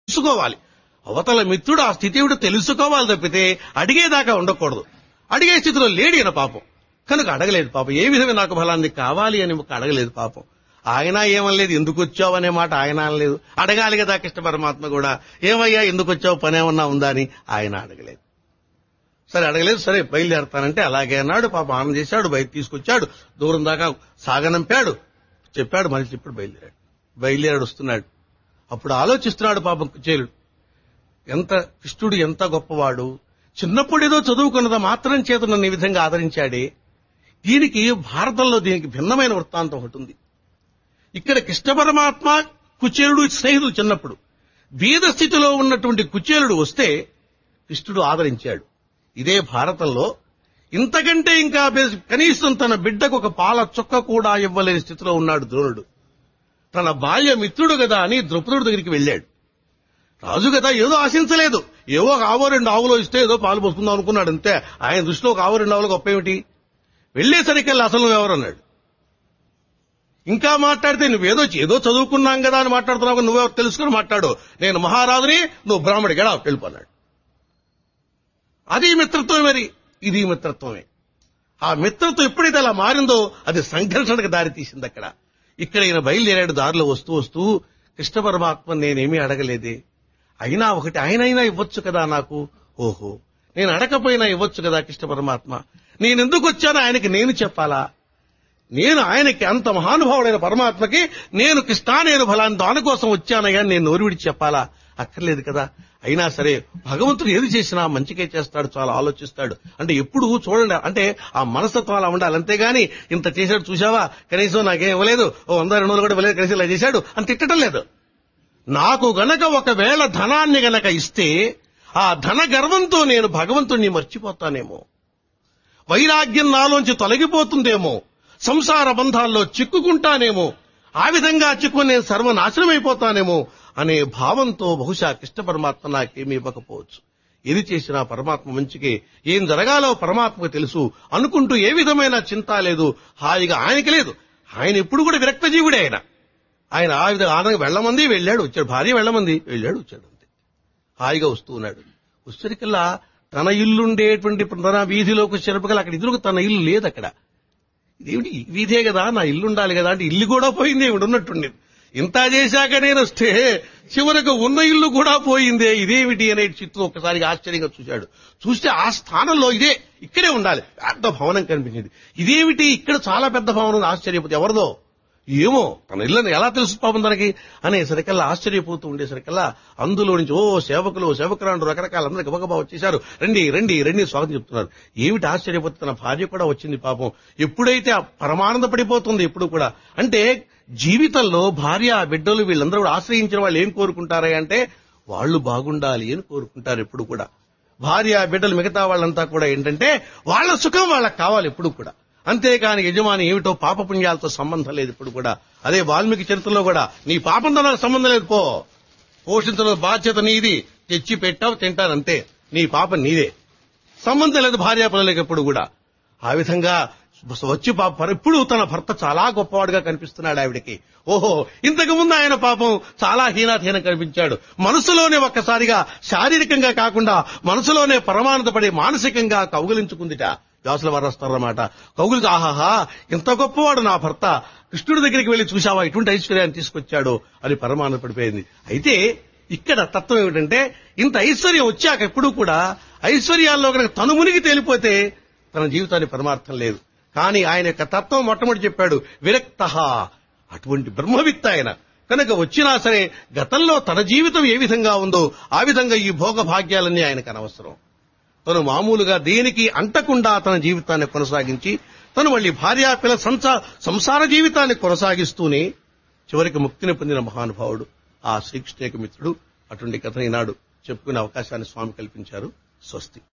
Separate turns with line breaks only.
తెలుసుకోవాలి అవతల మిత్రుడు ఆ స్థితి ఏమిటో తెలుసుకోవాలి తప్పితే అడిగేదాకా ఉండకూడదు అడిగే స్థితిలో లేడు ఈయన పాపం కనుక అడగలేదు పాపం ఏ విధంగా నాకు ఫలాన్ని కావాలి అని ఒక అడగలేదు పాపం ఆయన ఏమనలేదు ఎందుకు వచ్చావు అనే మాట ఆయన అనలేదు అడగాలి కదా కృష్ణ పరమాత్మ కూడా ఏమయ్యా ఎందుకు వచ్చావు పని ఏమన్నా ఉందా అని ఆయన అడగలేదు సరే అడగలేదు సరే బయలుదేరతానంటే అలాగే అన్నాడు పాప ఆనందం చేశాడు బయట తీసుకొచ్చాడు దూరం దాకా సాగనంపాడు చెప్పాడు మనిషి ఇప్పుడు బయలుదేరాడు బయలుదేరాడు వస్తున్నాడు అప్పుడు ఆలోచిస్తున్నాడు పాపం కుచేలుడు ఎంత కృష్ణుడు ఎంత గొప్పవాడు చిన్నప్పుడు ఏదో చదువుకున్నదా మాత్రం చేత నన్ను ఈ విధంగా ఆదరించాడే దీనికి భారతంలో దీనికి భిన్నమైన వృత్తాంతం ఒకటి ఉంది ఇక్కడ కృష్ణ పరమాత్మ కుచేలుడు స్నేహితులు చిన్నప్పుడు బీద స్థితిలో ఉన్నటువంటి కుచేలుడు వస్తే కృష్ణుడు ఆదరించాడు ఇదే భారతంలో ఇంతకంటే ఇంకా బెస్- కనీసం తన బిడ్డకు ఒక పాల చుక్క కూడా ఇవ్వలేని స్థితిలో ఉన్నాడు ద్రోణుడు తన బాల్య మిత్రుడు కదా అని ద్రౌపదుడి దగ్గరికి వెళ్ళాడు రాజు కదా ఏదో ఆశించలేదు ఏవో ఒక ఆవో రెండు ఆవులో ఇస్తే ఏదో పాలు పోసుకుందాం అనుకున్నాడు అంతే ఆయన దృష్టిలో ఒక ఆవు రెండు ఆవులు గొప్ప ఏమిటి వెళ్లేసరికల్లా అసలు నువ్వెవరు అన్నాడు ఇంకా మాట్లాడితే నువ్వేదో ఏదో చదువుకున్నాం కదా అని మాట్లాడుతున్నావు నువ్వెవరు తెలుసుకుని మాట్లాడు నేను మహారాజుని నువ్వు బ్రాహ్మడి గడా వెళ్ళిపోన్నాడు అది మిత్రత్వమే మరి ఇది మిత్రత్వమే ఆ మిత్రత్వం ఎప్పుడైతే అలా మారిందో అది సంఘర్షణకు దారి తీసింది అక్కడ ఇక్కడ ఈయన బయలుదేరాడు దారిలో వస్తూ వస్తూ కృష్ణ పరమాత్మ నేనేమీ అడగలేదే అయినా ఒకటి ఆయనైనా ఇవ్వచ్చు కదా నాకు ఓహో నేను అడగపోయినా ఇవ్వచ్చు కదా కృష్ణ పరమాత్మ నేను ఎందుకు వచ్చానో ఆయనకి నేను చెప్పాలా నేను ఆయనకి అంత మహానుభావుడైన పరమాత్మకి నేను కృష్ణా నేను ఫలాన్ని దానికోసం వచ్చానయ్యా నేను నోరు విడిచి చెప్పాలా అక్కర్లేదు కదా అయినా సరే భగవంతుడు ఏది చేసినా మంచికే చేస్తాడు చాలా ఆలోచిస్తాడు అంటే ఎప్పుడు చూడండి అంటే ఆ మనస్తత్వం అలా ఉండాలి అంతేగాని ఇంత చేశాడు చూసావా కనీసం నాకేం ఇవ్వలేదు ఓ వంద రెండు వందలు కూడా ఇవ్వలేదు కనీసం ఇలా చేశాడు అని తిట్టడం లేదు నాకు గనక ఒకవేళ ధనాన్ని గనక ఇస్తే ఆ ధన గర్వంతో నేను భగవంతుణ్ణి మర్చిపోతానేమో వైరాగ్యం నాలోంచి తొలగిపోతుందేమో సంసార బంధాల్లో చిక్కుకుంటానేమో ఆ విధంగా చిక్కు నేను సర్వనాశనమైపోతానేమో అనే భావంతో బహుశా కృష్ణ పరమాత్మ నాకేమీ ఇవ్వకపోవచ్చు ఏది చేసినా పరమాత్మ మంచికే ఏం జరగాలో పరమాత్మకు తెలుసు అనుకుంటూ ఏ విధమైన చింత లేదు హాయిగా ఆయనకి లేదు ఆయన ఎప్పుడు కూడా విరక్త జీవుడే ఆయన ఆయన ఆ విధంగా ఆనందంగా వెళ్ళమంది వెళ్ళాడు వచ్చాడు భార్య వెళ్ళమంది వెళ్ళాడు వచ్చాడు అంతే హాయిగా వస్తూ ఉన్నాడు వచ్చరికల్లా తన ఇల్లుండేటువంటి తన వీధిలోకి వచ్చేటప్పటికల్లా అక్కడ ఎదురుకు తన ఇల్లు లేదు అక్కడ ఇదేమిటి ఈ వీధే కదా నా ఇల్లు ఉండాలి కదా అంటే ఇల్లు కూడా పోయింది ఏమిటి ఉన్నట్టుండేది ఇంత చేశాక నేను వస్తే చివరకు ఉన్న ఇల్లు కూడా పోయిందే ఇదేమిటి అనే చిత్తు ఒక్కసారిగా ఆశ్చర్యంగా చూశాడు చూస్తే ఆ స్థానంలో ఇదే ఇక్కడే ఉండాలి పెద్ద భవనం కనిపించింది ఇదేమిటి ఇక్కడ చాలా పెద్ద భవనం ఉంది ఆశ్చర్యపోతే ఎవరిదో ఏమో తన ఇల్లని ఎలా తెలుసు పాపం తనకి అనేసరికల్లా ఆశ్చర్యపోతూ ఉండేసరికల్లా అందులో నుంచి ఓ సేవకులు సేవకురాండు రకరకాల అందరూ గబగబా వచ్చేశారు రండి రండి రండి స్వాగతం చెప్తున్నారు ఏమిటి ఆశ్చర్యపోతే తన భార్య కూడా వచ్చింది పాపం ఎప్పుడైతే ఆ పరమానంద పడిపోతుంది ఎప్పుడు కూడా అంటే జీవితంలో భార్య బిడ్డలు వీళ్ళందరూ కూడా ఆశ్రయించిన వాళ్ళు ఏం కోరుకుంటారా అంటే వాళ్ళు బాగుండాలి అని కోరుకుంటారు ఎప్పుడు కూడా భార్య బిడ్డలు మిగతా వాళ్ళంతా కూడా ఏంటంటే వాళ్ళ సుఖం వాళ్ళకి కావాలి ఎప్పుడు కూడా అంతేకాని యజమాని ఏమిటో పాపపుణ్యాలతో సంబంధం లేదు ఇప్పుడు కూడా అదే వాల్మీకి చరిత్రలో కూడా నీ పాపంతో నాకు సంబంధం లేదు పో పోషించడం బాధ్యత నీది తెచ్చి పెట్టావు తింటాను అంతే నీ పాపం నీదే సంబంధం లేదు భార్య పిల్లలకి ఎప్పుడు కూడా ఆ విధంగా వచ్చి పాపం ఎప్పుడు తన భర్త చాలా గొప్పవాడుగా కనిపిస్తున్నాడు ఆవిడకి ఓహో ఇంతకు ముందు ఆయన పాపం చాలా హీనాధీనం కనిపించాడు మనసులోనే ఒక్కసారిగా శారీరకంగా కాకుండా మనసులోనే పరమానందపడి మానసికంగా కౌగులించుకుందిట వ్యాసుల వారు వస్తారన్నమాట కౌగులికి ఆహాహా ఇంత గొప్పవాడు నా భర్త కృష్ణుడి దగ్గరికి వెళ్లి చూశావా ఇటువంటి ఐశ్వర్యాన్ని తీసుకొచ్చాడు అని పరమానంద పడిపోయింది అయితే ఇక్కడ తత్వం ఏమిటంటే ఇంత ఐశ్వర్యం వచ్చాక ఎప్పుడూ కూడా ఐశ్వర్యాల్లో కనుక తను మునిగి తేలిపోతే తన జీవితాన్ని పరమార్థం లేదు కానీ ఆయన యొక్క తత్వం మొట్టమొదటి చెప్పాడు విరక్త అటువంటి బ్రహ్మవిత్త ఆయన కనుక వచ్చినా సరే గతంలో తన జీవితం ఏ విధంగా ఉందో ఆ విధంగా ఈ భోగ భాగ్యాలన్నీ ఆయనకు అనవసరం తను మామూలుగా దేనికి అంటకుండా తన జీవితాన్ని కొనసాగించి తను మళ్ళీ భార్యాపిల్ల సంసా సంసార జీవితాన్ని కొనసాగిస్తూనే చివరికి ముక్తిని పొందిన మహానుభావుడు ఆ శ్రీకృష్ణ యొక్క మిత్రుడు అటువంటి కథ ఈనాడు చెప్పుకునే అవకాశాన్ని స్వామి కల్పించారు స్వస్తి